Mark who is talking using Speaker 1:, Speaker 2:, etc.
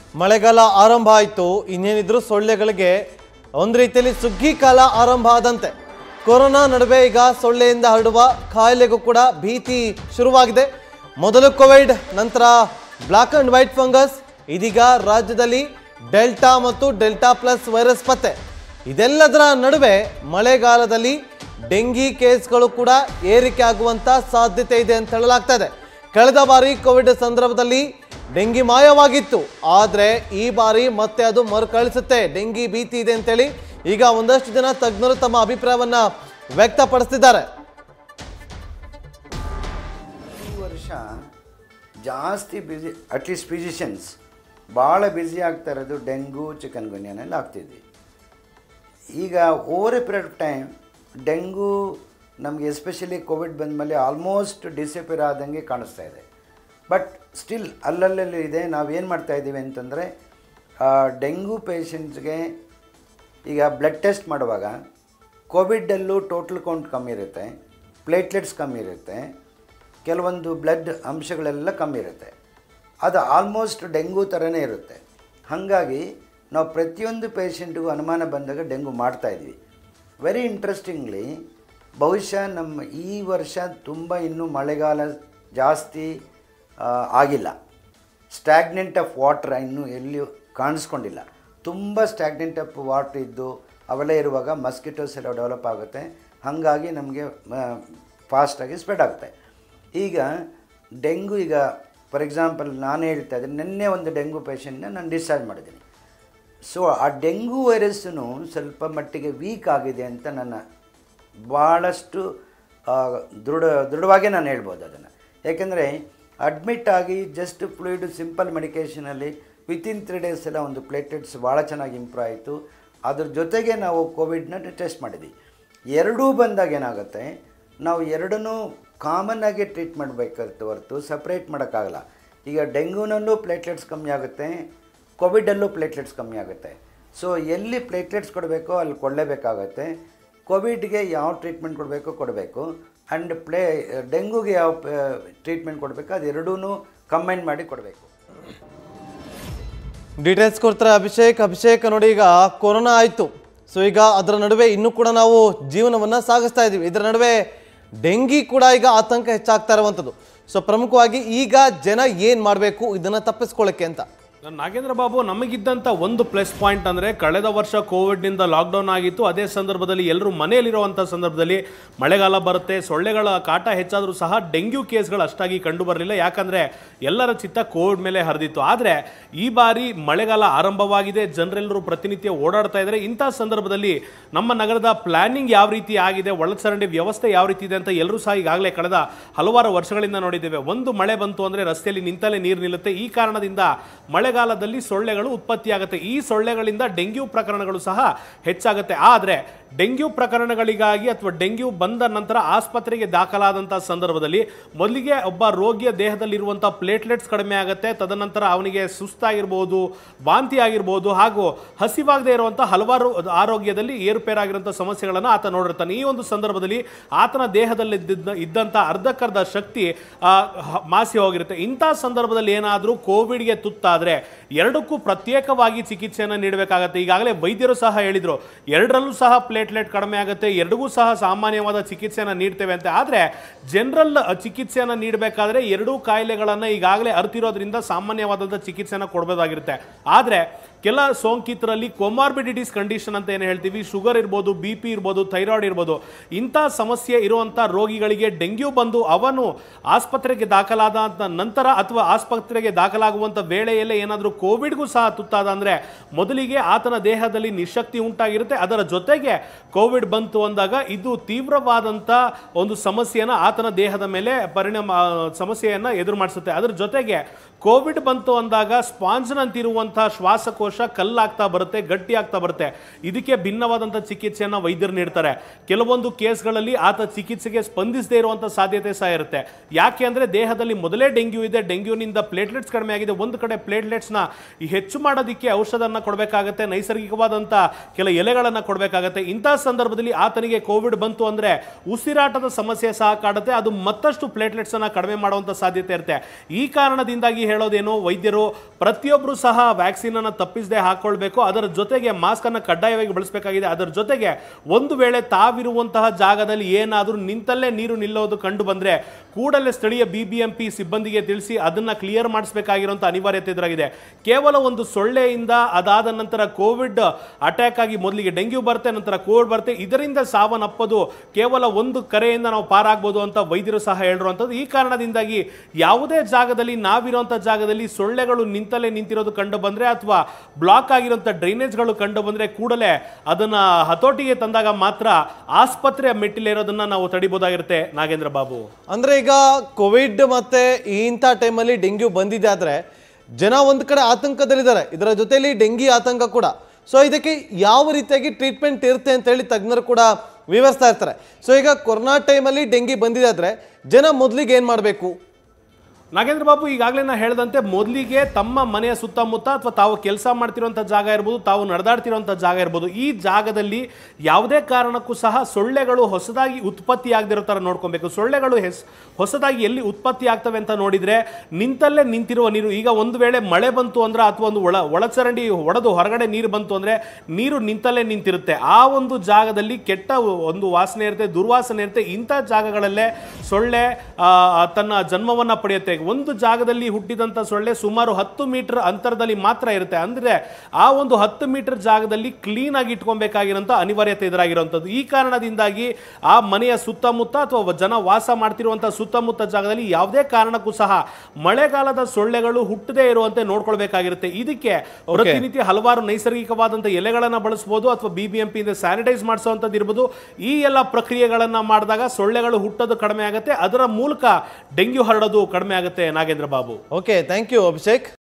Speaker 1: ಮಳೆಗಾಲ ಆರಂಭ ಆಯಿತು ಇನ್ನೇನಿದ್ರು ಸೊಳ್ಳೆಗಳಿಗೆ ಒಂದು ರೀತಿಯಲ್ಲಿ ಸುಗ್ಗಿ ಕಾಲ ಆರಂಭ ಆದಂತೆ ಕೊರೋನಾ ನಡುವೆ ಈಗ ಸೊಳ್ಳೆಯಿಂದ ಹರಡುವ ಕಾಯಿಲೆಗೂ ಕೂಡ ಭೀತಿ ಶುರುವಾಗಿದೆ ಮೊದಲು ಕೋವಿಡ್ ನಂತರ ಬ್ಲಾಕ್ ಅಂಡ್ ವೈಟ್ ಫಂಗಸ್ ಇದೀಗ ರಾಜ್ಯದಲ್ಲಿ ಡೆಲ್ಟಾ ಮತ್ತು ಡೆಲ್ಟಾ ಪ್ಲಸ್ ವೈರಸ್ ಪತ್ತೆ ಇದೆಲ್ಲದರ ನಡುವೆ ಮಳೆಗಾಲದಲ್ಲಿ ಡೆಂಗಿ ಕೇಸ್ಗಳು ಕೂಡ ಏರಿಕೆ ಆಗುವಂತ ಸಾಧ್ಯತೆ ಇದೆ ಅಂತ ಹೇಳಲಾಗ್ತಾ ಇದೆ ಕಳೆದ ಬಾರಿ ಕೋವಿಡ್ ಸಂದರ್ಭದಲ್ಲಿ ಡೆಂಗಿ ಮಾಯವಾಗಿತ್ತು ಆದರೆ ಈ ಬಾರಿ ಮತ್ತೆ ಅದು ಮರುಕಳಿಸುತ್ತೆ ಡೆಂಗಿ ಭೀತಿ ಇದೆ ಅಂತೇಳಿ ಈಗ ಒಂದಷ್ಟು ಜನ ತಜ್ಞರು ತಮ್ಮ ಅಭಿಪ್ರಾಯವನ್ನ ವ್ಯಕ್ತಪಡಿಸ್ತಿದ್ದಾರೆ
Speaker 2: ಈ ವರ್ಷ ಜಾಸ್ತಿ ಬ್ಯುಸಿ ಅಟ್ಲೀಸ್ಟ್ ಫಿಸಿಷಿಯನ್ಸ್ ಭಾಳ ಬ್ಯುಸಿ ಆಗ್ತಾ ಇರೋದು ಡೆಂಗು ಚಿಕನ್ ಗುನ್ಯಾನಲ್ಲಿ ಆಗ್ತಿದ್ವಿ ಈಗ over a period of time dengue ನಮಗೆ ಎಸ್ಪೆಷಲಿ ಕೋವಿಡ್ ಬಂದಮೇಲೆ ಆಲ್ಮೋಸ್ಟ್ ಡಿಸಪಿಯರ್ ಆದಂಗೆ ಕಾಣಿಸ್ತಾ ಇದೆ ಬಟ್ ಸ್ಟಿಲ್ ಅಲ್ಲಲ್ಲಿ ಇದೆ ನಾವೇನು ಮಾಡ್ತಾ ಇದ್ದೀವಿ ಅಂತಂದರೆ ಡೆಂಗು ಪೇಷಂಟ್ಸ್ಗೆ ಈಗ ಬ್ಲಡ್ ಟೆಸ್ಟ್ ಮಾಡುವಾಗ ಕೋವಿಡಲ್ಲೂ ಟೋಟಲ್ ಕೌಂಟ್ ಕಮ್ಮಿ ಇರುತ್ತೆ ಪ್ಲೇಟ್ಲೆಟ್ಸ್ ಕಮ್ಮಿ ಇರುತ್ತೆ ಕೆಲವೊಂದು ಬ್ಲಡ್ ಅಂಶಗಳೆಲ್ಲ ಕಮ್ಮಿ ಇರುತ್ತೆ ಅದು ಆಲ್ಮೋಸ್ಟ್ ಡೆಂಗು ಥರನೇ ಇರುತ್ತೆ ಹಾಗಾಗಿ ನಾವು ಪ್ರತಿಯೊಂದು ಪೇಷಂಟ್ಗೂ ಅನುಮಾನ ಬಂದಾಗ ಡೆಂಗು ಮಾಡ್ತಾಯಿದ್ವಿ ವೆರಿ ಇಂಟ್ರೆಸ್ಟಿಂಗ್ಲಿ ಬಹುಶಃ ನಮ್ಮ ಈ ವರ್ಷ ತುಂಬ ಇನ್ನೂ ಮಳೆಗಾಲ ಜಾಸ್ತಿ ಆ, ಆಗಿಲ್ಲ ಸ್ಟ್ಯಾಗ್ನೆಂಟ್ ಆಫ್ ವಾಟ್ರ್ ಇನ್ನೂ ಎಲ್ಲಿಯೂ ಕಾಣಿಸ್ಕೊಂಡಿಲ್ಲ ತುಂಬ ಸ್ಟ್ಯಾಗ್ನೆಂಟ್ ಆಫ್ ವಾಟ್ರ್ ಇದ್ದು ಅವೆಲ್ಲ ಇರುವಾಗ ಮಸ್ಕಿಟೋಸ್ ಎಲ್ಲ ಡೆವಲಪ್ ಆಗುತ್ತೆ ಹಾಗಾಗಿ ನಮಗೆ ಫಾಸ್ಟಾಗಿ ಸ್ಪ್ರೆಡ್ ಆಗುತ್ತೆ ಈಗ ಡೆಂಗು ಈಗ ಫಾರ್ ಎಕ್ಸಾಂಪಲ್ ನಾನು ಹೇಳ್ತಾ ಇದ್ದೀನಿ ನಿನ್ನೆ ಒಂದು ಡೆಂಗು ಪೇಷಂಟ್ನ ನಾನು ಡಿಸ್ಚಾರ್ಜ್ ಮಾಡಿದ್ದೀನಿ ಸೊ ಆ ಡೆಂಗು ವೈರಸ್ಸು ಸ್ವಲ್ಪ ಮಟ್ಟಿಗೆ ವೀಕ್ ಆಗಿದೆ ಅಂತ ನನ್ನ ಭಾಳಷ್ಟು ಆ, ದೃಢ ದೃಢವಾಗೇ ನಾನು ಹೇಳ್ಬೋದು ಅದನ್ನು ಯಾಕೆಂದರೆ ಅಡ್ಮಿಟ್ ಆಗಿ ಜಸ್ಟ್ ಫ್ಲೂಯಿಡ್ ಸಿಂಪಲ್ ಮೆಡಿಕೇಷನಲ್ಲಿ ವಿತಿನ್ ತ್ರೀ ಡೇಸ್ ಎಲ್ಲ ಒಂದು ಪ್ಲೇಟ್ಲೆಟ್ಸ್ ಭಾಳ ಚೆನ್ನಾಗಿ ಇಂಪ್ರೂವ್ ಆಯಿತು ಅದ್ರ ಜೊತೆಗೆ ನಾವು ಕೋವಿಡ್ನ ಟೆಸ್ಟ್ ಮಾಡಿದ್ವಿ ಎರಡೂ ಬಂದಾಗ ಏನಾಗುತ್ತೆ ನಾವು ಎರಡನ್ನೂ ಕಾಮನ್ ಆಗಿ ಟ್ರೀಟ್ ಮಾಡಬೇಕಾಗುತ್ತೆ ಹೊರತು ಸಪ್ರೇಟ್ ಮಾಡೋಕ್ಕಾಗಲ್ಲ ಈಗ ಡೆಂಗೂನಲ್ಲೂ ಪ್ಲೇಟ್ಲೆಟ್ಸ್ ಕಮ್ಮಿ ಆಗುತ್ತೆ ಕೋವಿಡಲ್ಲೂ ಪ್ಲೇಟ್ಲೆಟ್ಸ್ ಕಮ್ಮಿ ಆಗುತ್ತೆ ಸೊ ಎಲ್ಲಿ ಪ್ಲೇಟ್ಲೆಟ್ಸ್ ಕೊಡಬೇಕೋ ಅಲ್ಲಿ ಕೊಡಲೇಬೇಕಾಗತ್ತೆ ಕೋವಿಡ್ಗೆ ಯಾವ ಟ್ರೀಟ್ಮೆಂಟ್ ಕೊಡಬೇಕೋ ಕೊಡಬೇಕು ಆ್ಯಂಡ್ ಪ್ಲೇ ಡೆಂಗೂಗೆ ಯಾವ ಟ್ರೀಟ್ಮೆಂಟ್ ಕೊಡಬೇಕು ಅದು ಎರಡೂ ಕಂಬೈನ್ ಮಾಡಿ ಕೊಡಬೇಕು
Speaker 1: ಡೀಟೇಲ್ಸ್ ಕೊಡ್ತಾರೆ ಅಭಿಷೇಕ್ ಅಭಿಷೇಕ್ ನೋಡಿ ಈಗ ಕೊರೋನಾ ಆಯಿತು ಸೊ ಈಗ ಅದರ ನಡುವೆ ಇನ್ನೂ ಕೂಡ ನಾವು ಜೀವನವನ್ನ ಸಾಗಿಸ್ತಾ ಇದ್ದೀವಿ ಇದರ ನಡುವೆ ಡೆಂಗಿ ಕೂಡ ಈಗ ಆತಂಕ ಹೆಚ್ಚಾಗ್ತಾ ಇರುವಂಥದ್ದು ಸೊ ಪ್ರಮುಖವಾಗಿ ಈಗ ಜನ ಏನು ಮಾಡಬೇಕು ಇದನ್ನು ತಪ್ಪಿಸ್ಕೊಳ್ಳೋಕ್ಕೆ ಅಂತ
Speaker 3: ನಾನು ನಾಗೇಂದ್ರ ಬಾಬು ನಮಗಿದ್ದಂಥ ಒಂದು ಪ್ಲಸ್ ಪಾಯಿಂಟ್ ಅಂದರೆ ಕಳೆದ ವರ್ಷ ಕೋವಿಡ್ನಿಂದ ಲಾಕ್ಡೌನ್ ಆಗಿತ್ತು ಅದೇ ಸಂದರ್ಭದಲ್ಲಿ ಎಲ್ಲರೂ ಮನೆಯಲ್ಲಿರುವಂಥ ಸಂದರ್ಭದಲ್ಲಿ ಮಳೆಗಾಲ ಬರುತ್ತೆ ಸೊಳ್ಳೆಗಳ ಕಾಟ ಹೆಚ್ಚಾದರೂ ಸಹ ಡೆಂಗ್ಯೂ ಕೇಸ್ಗಳು ಅಷ್ಟಾಗಿ ಕಂಡು ಬರಲಿಲ್ಲ ಯಾಕಂದರೆ ಎಲ್ಲರ ಚಿತ್ತ ಕೋವಿಡ್ ಮೇಲೆ ಹರಿದಿತ್ತು ಆದರೆ ಈ ಬಾರಿ ಮಳೆಗಾಲ ಆರಂಭವಾಗಿದೆ ಜನರೆಲ್ಲರೂ ಪ್ರತಿನಿತ್ಯ ಓಡಾಡ್ತಾ ಇದ್ದಾರೆ ಇಂಥ ಸಂದರ್ಭದಲ್ಲಿ ನಮ್ಮ ನಗರದ ಪ್ಲಾನಿಂಗ್ ಯಾವ ರೀತಿ ಆಗಿದೆ ಒಳಚರಂಡಿ ವ್ಯವಸ್ಥೆ ಯಾವ ರೀತಿ ಇದೆ ಅಂತ ಎಲ್ಲರೂ ಸಹ ಈಗಾಗಲೇ ಕಳೆದ ಹಲವಾರು ವರ್ಷಗಳಿಂದ ನೋಡಿದ್ದೇವೆ ಒಂದು ಮಳೆ ಬಂತು ಅಂದರೆ ರಸ್ತೆಯಲ್ಲಿ ನಿಂತಲ್ಲೇ ನೀರು ನಿಲ್ಲುತ್ತೆ ಈ ಕಾರಣದಿಂದ ಮಳೆಗಾಲದಲ್ಲಿ ಸೊಳ್ಳೆಗಳು ಉತ್ಪತ್ತಿಯಾಗುತ್ತೆ ಈ ಸೊಳ್ಳೆಗಳಿಂದ ಡೆಂಗ್ಯೂ ಪ್ರಕರಣಗಳು ಸಹ ಹೆಚ್ಚಾಗುತ್ತೆ ಆದರೆ ಡೆಂಗ್ಯೂ ಪ್ರಕರಣಗಳಿಗಾಗಿ ಅಥವಾ ಡೆಂಗ್ಯೂ ಬಂದ ನಂತರ ಆಸ್ಪತ್ರೆಗೆ ದಾಖಲಾದಂಥ ಸಂದರ್ಭದಲ್ಲಿ ಮೊದಲಿಗೆ ಒಬ್ಬ ರೋಗಿಯ ದೇಹದಲ್ಲಿರುವಂಥ ಪ್ಲೇಟ್ಲೆಟ್ಸ್ ಕಡಿಮೆ ಆಗುತ್ತೆ ತದನಂತರ ಅವನಿಗೆ ಸುಸ್ತಾಗಿರ್ಬೋದು ವಾಂತಿ ಆಗಿರ್ಬೋದು ಹಾಗೂ ಹಸಿವಾಗದೇ ಇರುವಂಥ ಹಲವಾರು ಆರೋಗ್ಯದಲ್ಲಿ ಏರುಪೇರಾಗಿರುವಂಥ ಸಮಸ್ಯೆಗಳನ್ನು ಆತ ನೋಡಿರ್ತಾನೆ ಈ ಒಂದು ಸಂದರ್ಭದಲ್ಲಿ ಆತನ ದೇಹದಲ್ಲಿ ಇದ್ದಿದ್ದ- ಇದ್ದಂಥ ಅರ್ಧಕ್ಕರ್ಧ ಶಕ್ತಿ ಆ, ಹ- ಮಾಸಿ ಹೋಗಿರುತ್ತೆ ಇಂಥ ಸಂದರ್ಭದಲ್ಲಿ ಏನಾದರೂ ಕೋವಿಡ್ಗೆ ತುತ್ತಾದರೆ ಎರಡಕ್ಕೂ ಪ್ರತ್ಯೇಕವಾಗಿ ಚಿಕಿತ್ಸೆಯನ್ನು ನೀಡಬೇಕಾಗತ್ತೆ ಈಗಾಗಲೇ ವೈದ್ಯರು ಸಹ ಹೇಳಿದರು ಎರಡರಲ್ಲೂ ಸಹ ಪ್ಲೇಟ್ಲೆಟ್ ಕಡಿಮೆ ಆಗುತ್ತೆ ಎರಡಿಗೂ ಸಹ ಸಾಮಾನ್ಯವಾದ ಚಿಕಿತ್ಸೆಯನ್ನು ನೀಡ್ತೇವೆ ಅಂತ ಆದರೆ ಜನರಲ್ ಚಿಕಿತ್ಸೆಯನ್ನು ನೀಡಬೇಕಾದ್ರೆ ಎರಡೂ ಕಾಯಿಲೆಗಳನ್ನು ಈಗಾಗಲೇ ಅರ್ತಿರೋದ್ರಿಂದ ಸಾಮಾನ್ಯವಾದಂಥ ಚಿಕಿತ್ಸೆಯನ್ನು ಕೊಡಬೇಕಾಗಿರುತ್ತೆ ಆದರೆ ಕೆಲ ಸೋಂಕಿತರಲ್ಲಿ ಕೊಮಾರ್ಬಿಡಿಟೀಸ್ ಕಂಡೀಷನ್ ಅಂತ ಏನು ಹೇಳ್ತೀವಿ ಶುಗರ್ ಇರ್ಬೋದು ಬಿ ಪಿ ಇರ್ಬೋದು ಥೈರಾಯ್ಡ್ ಇರ್ಬೋದು ಇಂಥ ಸಮಸ್ಯೆ ಇರುವಂಥ ರೋಗಿಗಳಿಗೆ ಡೆಂಗ್ಯೂ ಬಂದು ಅವನು ಆಸ್ಪತ್ರೆಗೆ ದಾಖಲಾದ ಅಂತ ನಂತರ ಅಥವಾ ಆಸ್ಪತ್ರೆಗೆ ದಾಖಲಾಗುವಂಥ ವೇಳೆಯಲ್ಲೇ ಏನಾದರೂ ಕೋವಿಡ್ಗೂ ಸಹ ತುತ್ತಾದ ಅಂದರೆ ಮೊದಲಿಗೆ ಆತನ ದೇಹದಲ್ಲಿ ನಿಶಕ್ತಿ ಉಂಟಾಗಿರುತ್ತೆ ಅದರ ಜೊತೆಗೆ ಕೋವಿಡ್ ಬಂತು ಅಂದಾಗ ಇದು ತೀವ್ರವಾದಂಥ ಒಂದು ಸಮಸ್ಯೆಯನ್ನು ಆತನ ದೇಹದ ಮೇಲೆ ಪರಿಣಾಮ ಸಮಸ್ಯೆಯನ್ನು ಎದುರು ಮಾಡಿಸುತ್ತೆ ಅದರ ಜೊತೆಗೆ ಕೋವಿಡ್ ಬಂತು ಅಂದಾಗ ಸ್ಪಾಂಜ್ನಂತಿರುವಂಥ ಶ್ವಾಸಕೋಶ ಕಲ್ಲಾಗ್ತಾ ಬರುತ್ತೆ ಗಟ್ಟಿ ಆಗ್ತಾ ಬರುತ್ತೆ ಇದಕ್ಕೆ ಭಿನ್ನವಾದಂಥ ಚಿಕಿತ್ಸೆಯನ್ನು ವೈದ್ಯರು ನೀಡ್ತಾರೆ ಕೆಲವೊಂದು ಕೇಸ್ಗಳಲ್ಲಿ ಆತ ಚಿಕಿತ್ಸೆಗೆ ಸ್ಪಂದಿಸದೇ ಇರುವಂಥ ಸಾಧ್ಯತೆ ಸಹ ಇರುತ್ತೆ ಯಾಕೆ ಅಂದರೆ ದೇಹದಲ್ಲಿ ಮೊದಲೇ ಡೆಂಗ್ಯೂ ಇದೆ ಡೆಂಗ್ಯೂನಿಂದ ಪ್ಲೇಟ್ಲೆಟ್ಸ್ ಕಡಿಮೆ ಆಗಿದೆ ಒಂದು ಕಡೆ ಪ್ಲೇಟ್ಲೆಟ್ಸ್ನ ಹೆಚ್ಚು ಮಾಡೋದಕ್ಕೆ ಔಷಧನ ಕೊಡಬೇಕಾಗತ್ತೆ ನೈಸರ್ಗಿಕವಾದಂಥ ಕೆಲ ಎಲೆಗಳನ್ನು ಕೊಡಬೇಕಾಗತ್ತೆ ಇಂಥ ಸಂದರ್ಭದಲ್ಲಿ ಆತನಿಗೆ ಕೋವಿಡ್ ಬಂತು ಅಂದರೆ ಉಸಿರಾಟದ ಸಮಸ್ಯೆ ಸಹ ಕಾಡುತ್ತೆ ಅದು ಮತ್ತಷ್ಟು ಪ್ಲೇಟ್ಲೆಟ್ಸ್ ಅನ್ನ ಕಡಿಮೆ ಮಾಡುವಂಥ ಸಾಧ್ಯತೆ ಇರುತ್ತೆ ಈ ಕಾರಣದಿಂದಾಗಿ ಹೇಳೋದೇನು ವೈದ್ಯರು ಪ್ರತಿಯೊಬ್ಬರು ಸಹ ವ್ಯಾಕ್ಸಿನ್ ಅನ್ನ ತಪ್ಪಿಸದೆ ಹಾಕೊಳ್ಬೇಕು ಅದರ ಜೊತೆಗೆ ಮಾಸ್ಕ್ ಅನ್ನ ಕಡ್ಡಾಯವಾಗಿ ಬಳಸಬೇಕಾಗಿದೆ ಅದರ ಜೊತೆಗೆ ಒಂದು ವೇಳೆ ತಾವಿರುವಂತಹ ಜಾಗದಲ್ಲಿ ಏನಾದರೂ ನಿಂತಲ್ಲೇ ನೀರು ನಿಲ್ಲೋದು ಕಂಡು ಬಂದ್ರೆ ಕೂಡಲೇ ಸ್ಥಳೀಯ ಬಿಬಿಎಂಪಿ ಸಿಬ್ಬಂದಿಗೆ ತಿಳಿಸಿ ಅದನ್ನ ಕ್ಲಿಯರ್ ಮಾಡಿಸಬೇಕಾಗಿರುವಂತ ಅನಿವಾರ್ಯತೆ ಎದುರಾಗಿದೆ ಕೇವಲ ಒಂದು ಸೊಳ್ಳೆಯಿಂದ ಅದಾದ ನಂತರ ಕೋವಿಡ್ ಅಟ್ಯಾಕ್ ಆಗಿ ಮೊದಲಿಗೆ ಡೆಂಗ್ಯೂ ಬರುತ್ತೆ ನಂತರ ಕೋವಿಡ್ ಬರುತ್ತೆ ಇದರಿಂದ ಸಾವನ್ನಪ್ಪದು ಕೇವಲ ಒಂದು ಕರೆಯಿಂದ ನಾವು ಪಾರಾಗ್ಬೋದು ಅಂತ ವೈದ್ಯರು ಸಹ ಹೇಳಿರುವಂಥದ್ದು ಈ ಕಾರಣದಿಂದಾಗಿ ಯಾವುದೇ ಜಾಗದಲ್ಲಿ ನಾವಿರುವಂಥ ಜಾಗದಲ್ಲಿ ಸೊಳ್ಳೆಗಳು ನಿಂತಲೇ ನಿಂತಿರೋದು ಕಂಡು ಬಂದ್ರೆ ಅಥವಾ ಬ್ಲಾಕ್ ಆಗಿರುವಂಥ ಡ್ರೈನೇಜ್ಗಳು ಕಂಡು ಬಂದ್ರೆ ಕೂಡಲೇ ಅದನ್ನ ಹತೋಟಿಗೆ ತಂದಾಗ ಮಾತ್ರ ಆಸ್ಪತ್ರೆಯ ಮೆಟ್ಟಿಲೇರೋದನ್ನ ನಾವು ತಡಿಬೋದಾಗಿರುತ್ತೆ ನಾಗೇಂದ್ರ ಬಾಬು
Speaker 1: ಅಂದ್ರೆ ಈಗ ಕೋವಿಡ್ ಮತ್ತೆ ಇಂಥ ಟೈಮಲ್ಲಿ ಡೆಂಗ್ಯೂ ಬಂದಿದೆ ಆದ್ರೆ ಜನ ಒಂದ್ ಕಡೆ ಆತಂಕದಲ್ಲಿದ್ದಾರೆ ಇದರ ಜೊತೆಲಿ ಡೆಂಗಿ ಆತಂಕ ಕೂಡ ಸೊ ಇದಕ್ಕೆ ಯಾವ ರೀತಿಯಾಗಿ ಟ್ರೀಟ್ಮೆಂಟ್ ಇರುತ್ತೆ ಅಂತ ಹೇಳಿ ತಜ್ಞರು ಕೂಡ ವಿವರಿಸ್ತಾ ಇರ್ತಾರೆ ಸೊ ಈಗ ಕೊರೋನಾ ಟೈಮಲ್ಲಿ ಡೆಂಗಿ ಬಂದಿದೆ ಆದ್ರೆ ಜನ ಮೊದಲಿಗೆ ಏನ್ ಮಾಡಬೇಕು
Speaker 3: ನಾಗೇಂದ್ರ ಬಾಬು ಈಗಾಗಲೇ ನಾ ಹೇಳ್ದಂತೆ ಮೊದಲಿಗೆ ತಮ್ಮ ಮನೆಯ ಸುತ್ತಮುತ್ತ ಅಥವಾ ತಾವು ಕೆಲಸ ಮಾಡ್ತಿರುವಂಥ ಜಾಗ ಇರ್ಬೋದು ತಾವು ನಡೆದಾಡ್ತಿರುವಂಥ ಜಾಗ ಇರ್ಬೋದು ಈ ಜಾಗದಲ್ಲಿ ಯಾವುದೇ ಕಾರಣಕ್ಕೂ ಸಹ ಸೊಳ್ಳೆಗಳು ಹೊಸದಾಗಿ ಉತ್ಪತ್ತಿ ಆಗದಿರೋ ಥರ ನೋಡ್ಕೊಬೇಕು ಸೊಳ್ಳೆಗಳು ಹೆಸ್ ಹೊಸದಾಗಿ ಎಲ್ಲಿ ಉತ್ಪತ್ತಿ ಆಗ್ತವೆ ಅಂತ ನೋಡಿದ್ರೆ ನಿಂತಲ್ಲೇ ನಿಂತಿರುವ ನೀರು ಈಗ ಒಂದು ವೇಳೆ ಮಳೆ ಬಂತು ಅಂದ್ರೆ ಅಥವಾ ಒಂದು ಒಳ ಒಳಚರಂಡಿ ಒಡೆದು ಹೊರಗಡೆ ನೀರು ಬಂತು ಅಂದ್ರೆ ನೀರು ನಿಂತಲ್ಲೇ ನಿಂತಿರುತ್ತೆ ಆ ಒಂದು ಜಾಗದಲ್ಲಿ ಕೆಟ್ಟ ಒಂದು ವಾಸನೆ ಇರುತ್ತೆ ದುರ್ವಾಸನೆ ಇರುತ್ತೆ ಇಂಥ ಜಾಗಗಳಲ್ಲೇ ಸೊಳ್ಳೆ ಆ, ತನ್ನ ಜನ್ಮವನ್ನ ಪಡೆಯುತ್ತೆ ಒಂದು ಜಾಗದಲ್ಲಿ ಹುಟ್ಟಿದಂಥ ಸೊಳ್ಳೆ ಸುಮಾರು ಹತ್ತು ಮೀಟರ್ ಅಂತರದಲ್ಲಿ ಮಾತ್ರ ಇರುತ್ತೆ ಅಂದ್ರೆ ಆ ಒಂದು ಹತ್ತು ಮೀಟರ್ ಜಾಗದಲ್ಲಿ ಕ್ಲೀನ್ ಆಗಿ ಇಟ್ಕೊಬೇಕಾಗಿರೋಂಥ ಅನಿವಾರ್ಯತೆ ಎದುರಾಗಿರುವಂಥದ್ದು ಈ ಕಾರಣದಿಂದಾಗಿ ಆ ಮನೆಯ ಸುತ್ತಮುತ್ತ ಅಥವಾ ಜನ ವಾಸ ಮಾಡ್ತಿರುವಂಥ ಸುತ್ತಮುತ್ತ ಜಾಗದಲ್ಲಿ ಯಾವುದೇ ಕಾರಣಕ್ಕೂ ಸಹ ಮಳೆಗಾಲದ ಸೊಳ್ಳೆಗಳು ಹುಟ್ಟದೇ ಇರುವಂತೆ ನೋಡ್ಕೊಳ್ಬೇಕಾಗಿರುತ್ತೆ ಇದಕ್ಕೆ ಪ್ರತಿನಿತ್ಯ ಹಲವಾರು ನೈಸರ್ಗಿಕವಾದಂಥ ಎಲೆಗಳನ್ನ ಬಳಸಬಹುದು ಅಥವಾ ಬಿ ಬಿ ಎಂ ಪಿಯಿಂದ ಸ್ಯಾನಿಟೈಸ್ ಮಾಡಿಸುವಂಥದ್ದು ಇರ್ಬೋದು ಈ ಎಲ್ಲ ಪ್ರಕ್ರಿಯೆಗಳನ್ನ ಮಾಡಿದಾಗ ಸೊಳ್ಳೆಗಳು ಹುಟ್ಟೋದು ಕಡಿಮೆ ಆಗುತ್ತೆ ಅದರ ಮೂಲಕ ಡೆಂಗ್ಯೂ ಹರಡೋದು ಕಡಿಮೆ ಆಗುತ್ತೆ Nagendra Babu
Speaker 1: okay thank you Abhishek